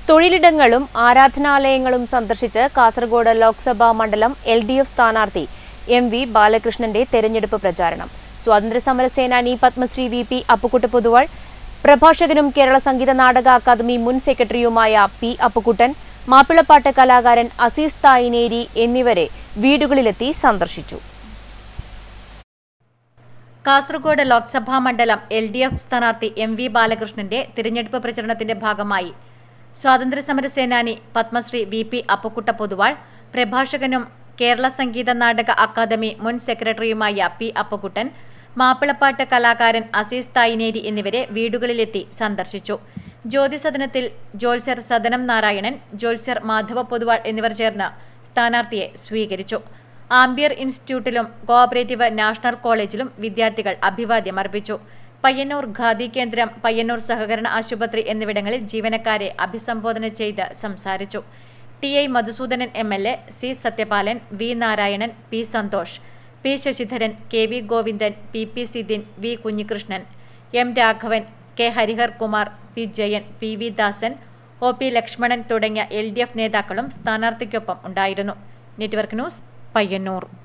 തൊഴിലിടങ്ങളും ആരാധനാലയങ്ങളും സന്ദർശിച്ച് കാസർഗോഡ് ലോക്സഭാ മണ്ഡലം എൽ ഡി എഫ് സ്ഥാനാർത്ഥി എം വി ബാലകൃഷ്ണന്റെ തെരഞ്ഞെടുപ്പ് പ്രചാരണം സ്വാതന്ത്ര്യസമര സേനാനി പത്മശ്രീ വി പി അപ്പുക്കുട്ട പൊതുവാൾ പ്രഭാഷകനും കേരള സംഗീത നാടക അക്കാദമി മുൻ സെക്രട്ടറിയുമായ പി അപ്പുക്കുട്ടൻ മാപ്പിളപ്പാട്ട് കലാകാരൻ അസീസ് തായിനേരി എന്നിവരെ വീടുകളിലെത്തി സന്ദർശിച്ചു കാസർഗോഡ് ലോക്സഭാ മണ്ഡലം എൽ ഡി എഫ് സ്ഥാനാർത്ഥി എം വി ബാലകൃഷ്ണന്റെ തിരഞ്ഞെടുപ്പ് പ്രചരണത്തിന്റെ ഭാഗമായി സ്വാതന്ത്ര്യസമര സേനാനി പത്മശ്രീ വി പി അപ്പുക്കുട്ട പൊതുവാൾ പ്രഭാഷകനും കേരള സംഗീത നാടക അക്കാദമി മുൻ സെക്രട്ടറിയുമായ പി അപ്പുക്കുട്ടൻ മാപ്പിളപ്പാട്ട് കലാകാരൻ അസീസ് തായിനേരി എന്നിവരെ വീടുകളിലെത്തി സന്ദർശിച്ചു ജ്യോതിസദനത്തിൽ ജോത്സ്യർ സദനം നാരായണൻ ജോത്സ്യർ മാധവ പൊതുവാൾ എന്നിവർ ചേർന്ന് സ്ഥാനാർത്ഥിയെ സ്വീകരിച്ചു ആംബിയർ ഇൻസ്റ്റിറ്റ്യൂട്ടിലും കോഓപ്പറേറ്റീവ് നാഷണൽ കോളേജിലും വിദ്യാർത്ഥികൾ അഭിവാദ്യം അർപ്പിച്ചു പയ്യന്നൂർ ഖാദി കേന്ദ്രം പയ്യന്നൂർ സഹകരണ ആശുപത്രി എന്നിവിടങ്ങളിൽ ജീവനക്കാരെ അഭിസംബോധന ചെയ്ത് സംസാരിച്ചു T I Madhusudanan M L A C Sathyapalan V Narayanan P Santhosh P Sasidharan K V Govindan P P Sidin V Kunhikrishnan M Raghavan K Harihar Kumar P Jayan P V Dasan O P Lakshmanan തുടങ്ങിയ എൽ ഡി എഫ് നേതാക്കളും സ്ഥാനാർത്ഥിക്കൊപ്പം ഉണ്ടായിരുന്നു നെറ്റ്വർക്ക് ന്യൂസ് പയ്യന്നൂർ